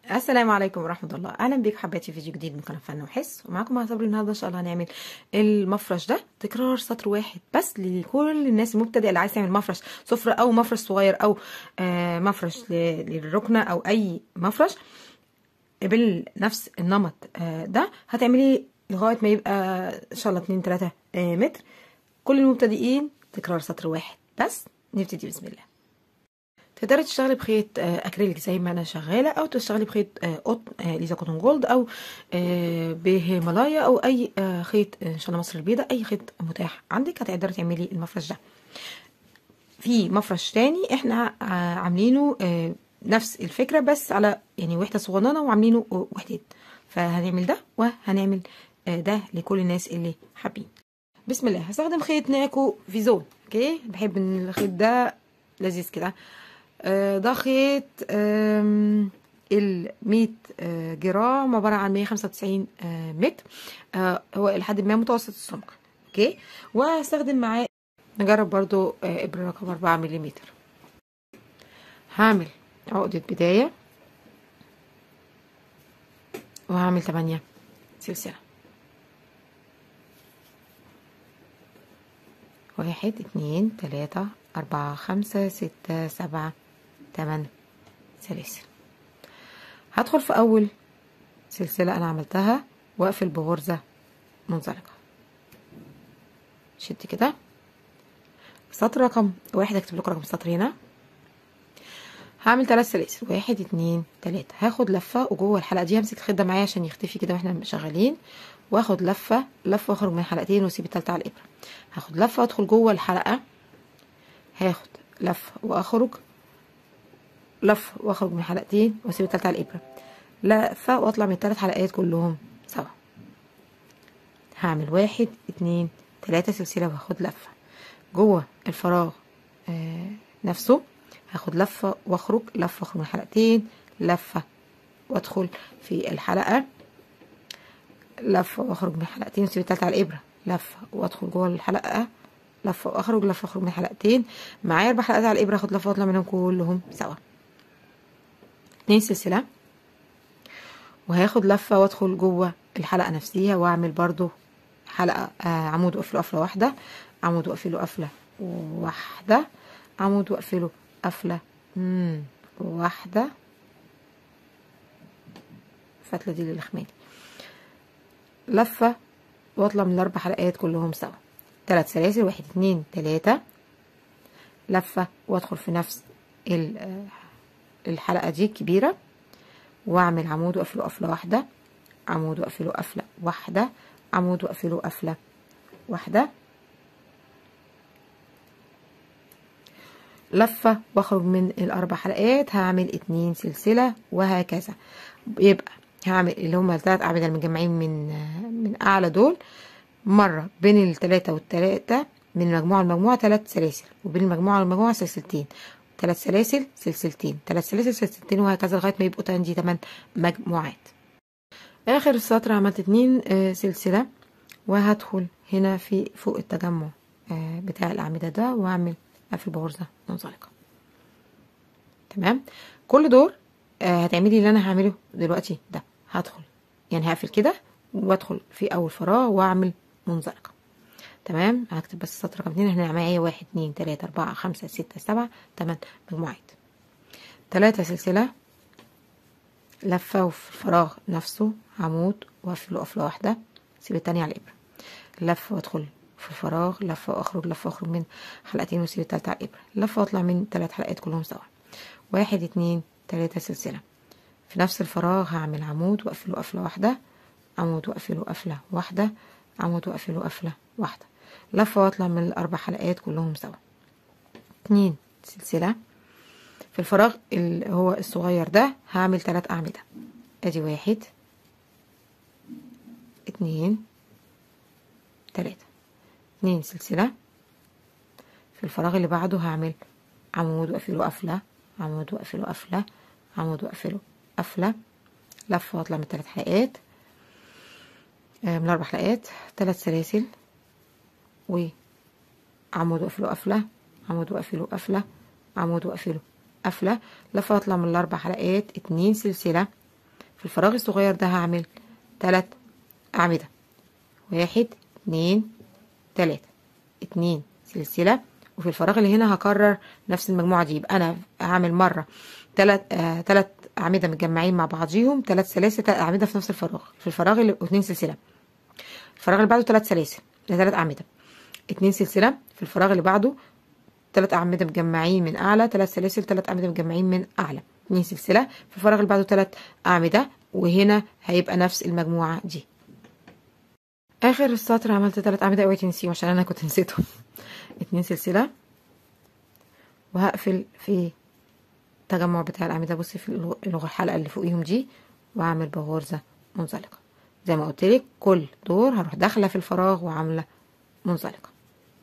السلام عليكم ورحمة الله أهلا بيك حبايبي في فيديو جديد من قناة فن وحس ومعاكم مع صبري النهاردة إن شاء الله هنعمل المفرش ده تكرار سطر واحد بس لكل الناس المبتدئة اللي عايز تعمل مفرش سفرة أو مفرش صغير أو آه مفرش ل- للركنة أو أي مفرش بنفس النمط آه ده هتعملي لغاية ما يبقى إن شاء الله 2 3 آه متر كل المبتدئين تكرار سطر واحد بس نبتدي بسم الله تقدري تشتغلي بخيط آه، اكريليك زي ما انا شغاله او تشتغلي بخيط آه، قط آه، ليزا كوتون جولد او آه، بهيمالايا او اي آه، خيط آه، ان شاء الله مصر البيضاء اي خيط متاح عندك هتقدري تعملي المفرش ده في مفرش تاني احنا آه، عاملينه آه، نفس الفكره بس على يعني وحده صغننه وعاملينه آه، وحدات فهنعمل ده وهنعمل آه، ده لكل الناس اللي حابين بسم الله هستخدم خيط ناكو فيزون اوكي بحب ان الخيط ده لذيذ كده آه، ده خيط آم، ال 100 آه، جرام عبارة عن 195 آه، متر آه، هو لحد ما متوسط السمك اوكي وهستخدم معاه نجرب برضو آه، ابرة رقم 4 ملم هعمل عقدة بداية وهعمل 8 سلسلة واحد اتنين تلاتة أربعة خمسة ستة سبعة تمن سلاسل هدخل في أول سلسلة أنا عملتها وأقفل بغرزة منزلقة شد كده سطر رقم واحد اكتب لكم رقم السطر هنا هعمل ثلاث سلاسل واحد اتنين تلاتة هاخد لفة وجوه الحلقة دي همسك الخيط ده معايا عشان يختفي كده واحنا شغالين واخد لفة لفة واخرج من حلقتين واسيب التالتة على الإبرة هاخد لفة وادخل جوه الحلقة هاخد لفة واخرج لفة واخرج من حلقتين واسيب التالتة على الإبرة لفة واطلع من التلات حلقات كلهم سوا هعمل واحد اتنين تلاتة سلسلة واخد لفة جوه الفراغ آه نفسه هاخد لفة واخرج لفة واخرج من حلقتين لفة وادخل في الحلقة لفة واخرج من حلقتين واسيب التالتة على الإبرة لفة وادخل جوه الحلقة لفة واخرج لفة واخرج من حلقتين معايا اربع حلقات على الإبرة اخد لفة واطلع منهم كلهم سوا اتنين سلسلة وهاخد لفة وادخل جوه الحلقة نفسيها واعمل برضو حلقة آه عمود واقفله قفلة واحدة عمود واقفله قفلة واحدة عمود واقفله قفلة مم، واحدة الفتلة دي للخمالي لفة واطلع من الاربع حلقات كلهم سوا تلات سلاسل واحد اتنين تلاتة لفة وادخل في نفس ال- آه، الحلقة دي كبيرة واعمل عمود واقفله قفلة واحدة عمود واقفله قفلة واحدة عمود واقفله قفلة واحدة لفة واخرج من الاربع حلقات هعمل اتنين سلسلة وهكذا يبقى هعمل اللي هما التلات اعمدة المجمعين من من اعلى دول مرة بين التلاتة والتلاتة من المجموعة للمجموعة تلات سلاسل وبين المجموعة للمجموعة سلسلتين تلات سلاسل سلسلتين تلات سلاسل سلسلتين وهكذا لغاية ما يبقوا عندي تمن مجموعات اخر السطر عملت اتنين آه، سلسلة وهدخل هنا في فوق التجمع آه، بتاع الاعمدة ده واعمل قفل بغرزة منزلقة تمام كل دور آه، هتعملي اللي انا هعمله دلوقتي ده هدخل يعني هقفل كده وادخل في اول فراغ واعمل منزلقة تمام هكتب بس السطر رقم اتنين احنا معايا واحد اتنين تلاتة اربعة خمسة ستة سبعة تمن مجموعات تلاتة سلسلة لفة وفي الفراغ نفسه عمود واقفله قفلة واحدة سيب التانية على الإبرة لفة وادخل في الفراغ لفة واخرج لفة واخرج من حلقتين واسيب التالتة على الإبرة لفة واطلع من تلات حلقات كلهم سوا واحد اتنين تلاتة سلسلة في نفس الفراغ هعمل عمود واقفله قفلة واحدة عمود واقفله قفلة واحدة عمود واقفله قفلة واحدة لفة واطلع من الأربع حلقات كلهم سوا اتنين سلسلة في الفراغ اللي هو الصغير ده هعمل تلات أعمدة ادي واحد اتنين تلاتة اتنين سلسلة في الفراغ اللي بعده هعمل عمود واقفله قفلة عمود واقفله قفلة عمود واقفله قفلة لفة واطلع من تلات حلقات آه، من الأربع حلقات تلات سلاسل وعمود واقفله قفلة عمود واقفله قفلة عمود واقفله قفلة لفة واطلع من الأربع حلقات اتنين سلسلة في الفراغ الصغير ده هعمل تلات أعمدة واحد اتنين تلاتة اتنين سلسلة وفي الفراغ اللي هنا هكرر نفس المجموعة دي يبقى أنا هعمل مرة تلات آه تلات أعمدة متجمعين مع بعضيهم تلات سلاسل تلات أعمدة في نفس الفراغ في الفراغ اللي اتنين سلسلة الفراغ اللي بعده تلات سلاسل تلات أعمدة اتنين سلسلة في الفراغ اللي بعده تلات أعمدة مجمعين من أعلى تلات سلاسل تلات أعمدة مجمعين من أعلى اتنين سلسلة في الفراغ اللي بعده تلات أعمدة وهنا هيبقى نفس المجموعة دي آخر السطر عملت تلات أعمدة اوعي تنسيهم عشان أنا كنت نسيتهم اتنين سلسلة وهقفل في التجمع بتاع الأعمدة بصي في اللغة الحلقة اللي فوقيهم دي وأعمل بغرزة منزلقة زي ما قلت لك كل دور هروح داخلة في الفراغ وعاملة منزلقة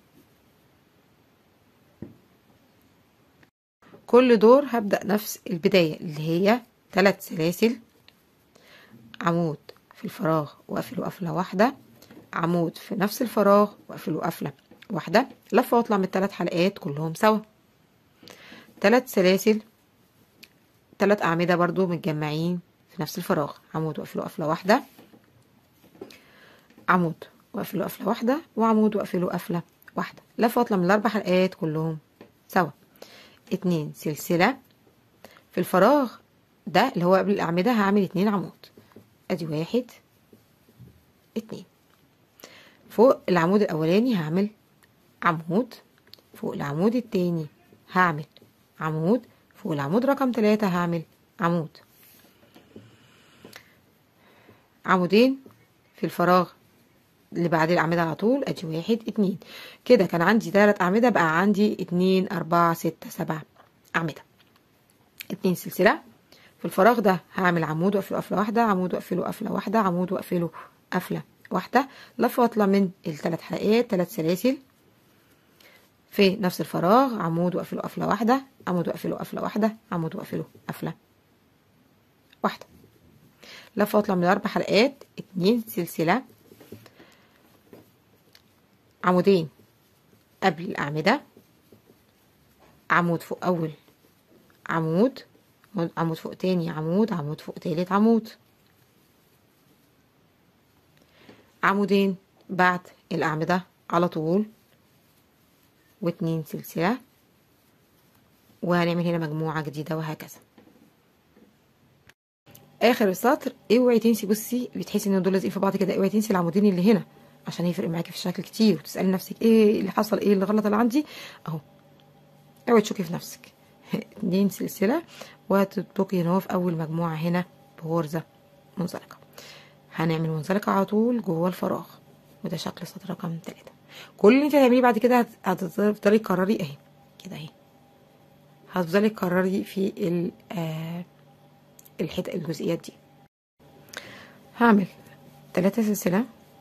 كل دور هبدأ نفس البداية اللي هي ثلاث سلاسل عمود في الفراغ وأقفله قفلة واحدة عمود في نفس الفراغ وأقفله قفلة واحدة لفة واطلع من الثلاث حلقات كلهم سوا ثلاث سلاسل ثلاث أعمدة برضو متجمعين في نفس الفراغ عمود وأقفله قفلة واحدة عمود وأقفله قفلة واحدة وعمود وأقفله قفلة واحدة لفة واطلع من الأربع حلقات كلهم سوا اتنين سلسلة في الفراغ ده اللي هو قبل الأعمدة هعمل اتنين عمود ادي واحد اتنين فوق العمود الأولاني هعمل عمود فوق العمود التاني هعمل عمود فوق العمود رقم تلاتة هعمل عمود عمودين في الفراغ اللي بعد الأعمدة على طول أدي واحد اتنين كده كان عندي تلات أعمدة بقى عندي اتنين أربعة ستة سبعة أعمدة اتنين سلسلة في الفراغ ده هعمل عمود وأقفله قفلة واحدة عمود وأقفله قفلة واحدة عمود وأقفله قفلة واحدة لفة واطلع من التلات حلقات تلات سلاسل في نفس الفراغ عمود وأقفله قفلة واحدة عمود وأقفله قفلة واحدة عمود وأقفله قفلة واحدة لفة واطلع من الأربع حلقات اتنين سلسلة عمودين قبل الأعمدة عمود فوق أول عمود عمود فوق تاني عمود عمود فوق تالت عمود عمودين بعد الأعمدة على طول واتنين سلسلة وهنعمل هنا مجموعة جديدة وهكذا آخر السطر اوعي تنسي بصي بتحسي ان دول لازقين في بعض كده اوعي تنسي العمودين اللي هنا عشان هيفرق معاكي في الشكل كتير وتسألي نفسك ايه اللي حصل ايه اللي غلط اللي عندي اهو اوعي تشوكي في نفسك اتنين سلسلة وهتطبقي هنا في أول مجموعة هنا بغرزة منزلقة هنعمل منزلقة على طول جوه الفراغ وده شكل سطر رقم تلاتة كل اللي انت هتعمليه بعد كده هتفضلي تكرري اهي كده اهي هتفضلي تكرري في ال آه الحتة الجزئيات دي هعمل تلاتة سلسلة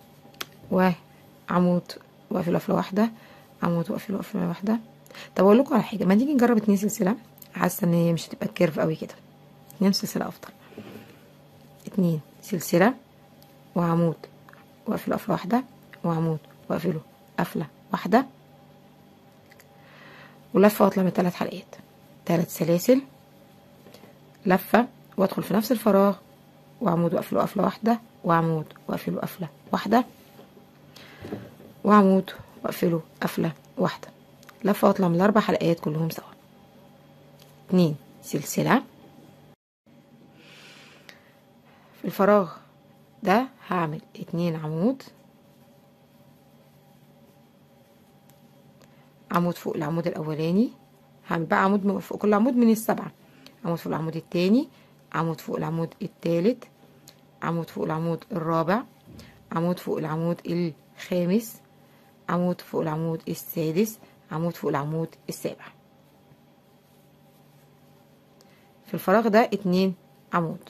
وعمود واقفل قفلة واحدة عمود واقفل قفلة واحدة طب اقول لكم على حاجه ما نيجي نجرب اتنين سلسله حاسه ان هي مش هتبقى كيرف قوي كده اتنين سلسله افضل اتنين سلسله وعمود واقفله قفله واحده وعمود واقفله قفله واحده ولفه واطلع من ثلاث حلقات ثلاث سلاسل لفه وادخل في نفس الفراغ وعمود واقفله قفله واحده وعمود واقفله قفله واحده وعمود واقفله قفله واحده لفة واطلع من الأربع حلقات كلهم سوا اتنين سلسلة في الفراغ ده هعمل اتنين عمود عمود فوق العمود الأولاني هعمل بقى عمود فوق كل عمود من السبعة عمود فوق العمود التاني عمود فوق العمود التالت عمود فوق العمود الرابع عمود فوق العمود الخامس عمود فوق العمود السادس عمود فوق العمود السابع في الفراغ ده اتنين عمود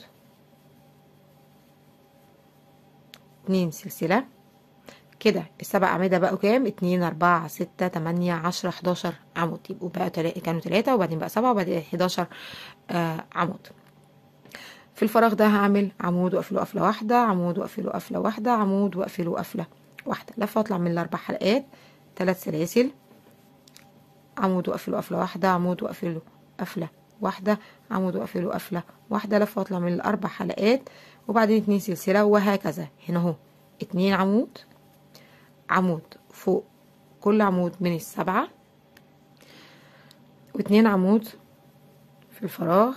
اتنين سلسلة كده السبع أعمدة بقوا كام اتنين أربعة ستة تمانية عشرة حداشر عمود يبقوا بقى تلا... كانوا تلاتة وبعدين بقى سبعة وبعدين حداشر آه عمود في الفراغ ده هعمل عمود وأقفله قفلة واحدة عمود وأقفله قفلة واحدة عمود وأقفله قفلة واحدة لفة واطلع من الأربع حلقات تلات سلاسل عمود وأقفله قفلة واحدة عمود وأقفله قفلة واحده عمود واقفله قفله واحده لفه واطلع من الاربع حلقات وبعدين اتنين سلسله وهكذا هنا اهو اتنين عمود عمود فوق كل عمود من السبعه واتنين عمود في الفراغ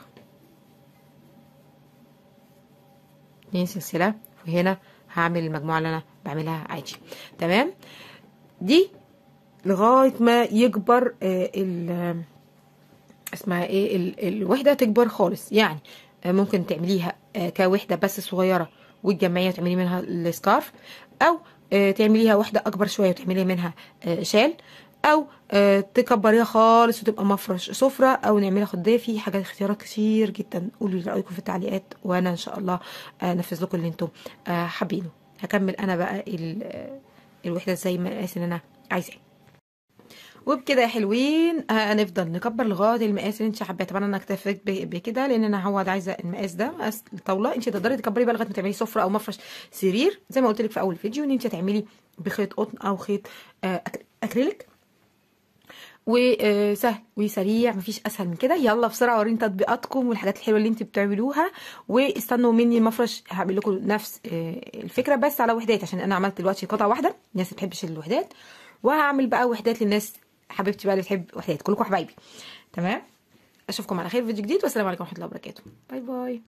اتنين سلسله وهنا هعمل المجموعه اللي انا بعملها عادي تمام دي لغايه ما يكبر آه ال اسمها ايه ال الوحده تكبر خالص يعني آه ممكن تعمليها آه كوحده بس صغيره وتجمعيها وتعملي منها السكارف او آه تعمليها واحده اكبر شويه وتعملي منها آه شال او آه تكبريها خالص وتبقى مفرش سفره او نعملها خديه في حاجات اختيارات كتير جدا قولوا لي رايكم في التعليقات وانا ان شاء الله آه انفذ لكم اللي انتم آه حابينه هكمل انا بقى الوحده زي ما المقاس اللي انا عايزاه وبكده يا حلوين هنفضل نكبر لغايه المقاس اللي انت حباه طبعا انا اكتفيت بكده لان انا هو عايزه المقاس ده مقاس الطاوله انت تقدري تكبري بقى لغايه ما تعملي سفره او مفرش سرير زي ما قلت لك في اول فيديو ان انت تعملي بخيط قطن او خيط اكريليك وسهل وسريع مفيش اسهل من كده يلا بسرعه وريني تطبيقاتكم والحاجات الحلوه اللي انتوا بتعملوها واستنوا مني المفرش هعمل لكم نفس الفكره بس على وحدات عشان انا عملت دلوقتي قطعه واحده الناس ما بتحبش الوحدات وهعمل بقى وحدات للناس حبيبتي بقى اللي بتحب وحدات كلكم حبايبي تمام اشوفكم على خير في فيديو جديد والسلام عليكم ورحمه الله وبركاته باي باي